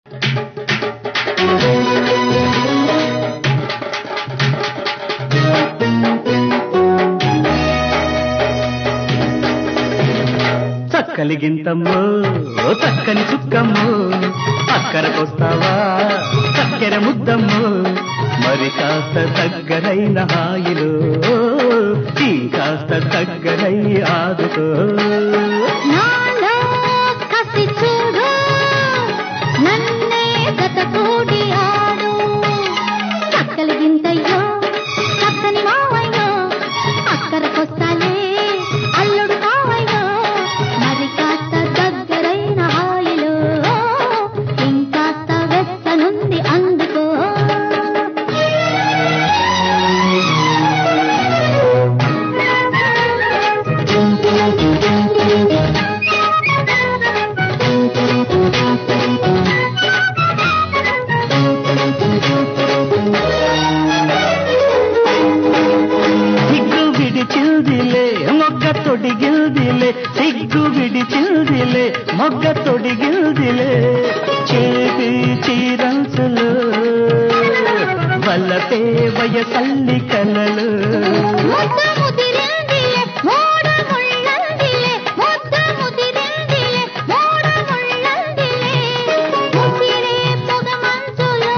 చక్కలిగింతమ్మో ఓ చక్కని చుక్కమ్మో అక్కరకొస్తావా చక్కెర ముద్దమ్మో మరి కాస్త దగ్గరైన హాయిలో ఇంకాస్త దగ్గరై ఆదుకో నాలో కసి చూడు నన్నే గత కూడి ఆడు చక్కలిగింతయ్యో చక్కని మావయ్యో అక్కరకొస్తాలే అల్లుడు కావయ్యో మరి కాస్త దగ్గరైన హాయిలో ఇంకాస్త వెచ్చనుంది అందుకో సిగ్గు విడిచిల్దిలే మొగ్గ తొడిగిల్దిలే సిగ్గు విడిచిల్దిలే మొగ్గ తొడిగిల్దిలే చేతి చీరంచులు వల్లపే వయసల్లి కలలు ముద్ద ముదిరిందిలే మోడ ముళ్ళందిలే ముద్ద ముదిరిందిలే మోడ ముళ్ళందిలే ముసిరే పొగ మంచులో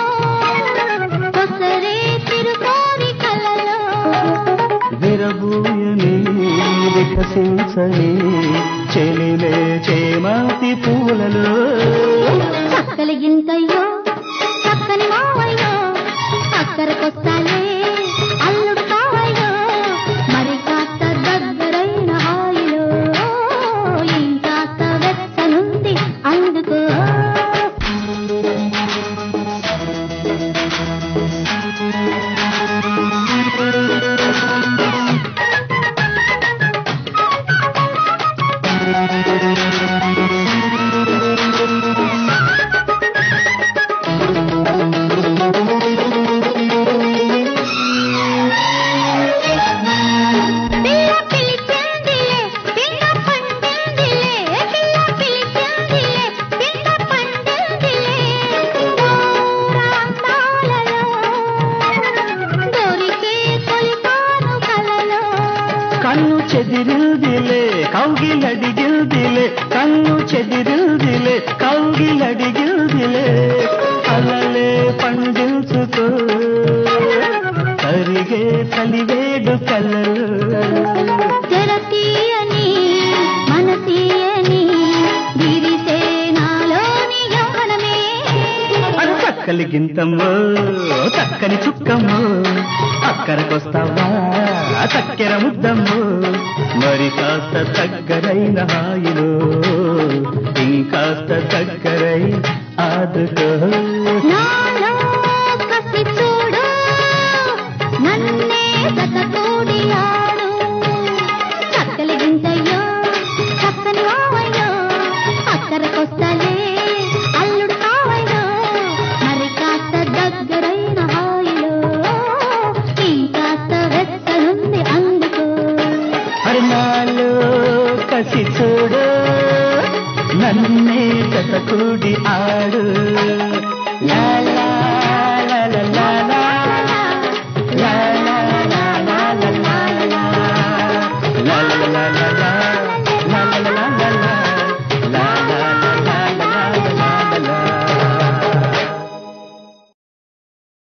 కొసరే తిరుకోరి కలలో విరబూయని వికసించని చెలిలే చేమాతి పూలలో చక్కలిగింతయ్యో చక్కని మావయ్యో అక్కరకొస్తాలే అల్లుడు కావయ్యో మరి కాస్త దగ్గరైన హాయిలో ఇంకాస్త వెచ్చనుంది అందుకో పిల్ల పిలిచిందిలే పిండ పండిందిలే పిల్ల పిలిచిందిలే పిండ పండిందిలే దూరాంతాలలో దొరికే తొలిపాను కలలో కన్ను చెదిరిల్దిలే కౌగిలడిగిల్దిలే కన్ను చెదిరిల్దిలే కౌగిలడిగిల్దిలే అలలే పండించుకో కరిగే కలివేడు కలలు తెరతీయని మనతీయని విరిసే నాలోని యవ్వనమే అది చక్కలి గింతమ్మో చక్కని చుక్కమ్మో అక్కరకొస్తావా చక్కెర ముద్దమ్మో మరి కాస్త దగ్గరైన హాయిలో ఇంకాస్త దగ్గరై ఆదుకో నాలో కసి చూడు నన్నే గత కూడి ఆడు చక్కలి గింతయ్యో చక్కని మావయ్యో అక్కరకొస్తాలే అల్లుడు కావయ్యో మరి కాస్త దగ్గరైన హాయిలో ఇంకాస్త వెచ్చనుంది అందుకో హరినాలు కసి చూడు నన్నే జత కూడి ఆడు లా లా లా లా లా లా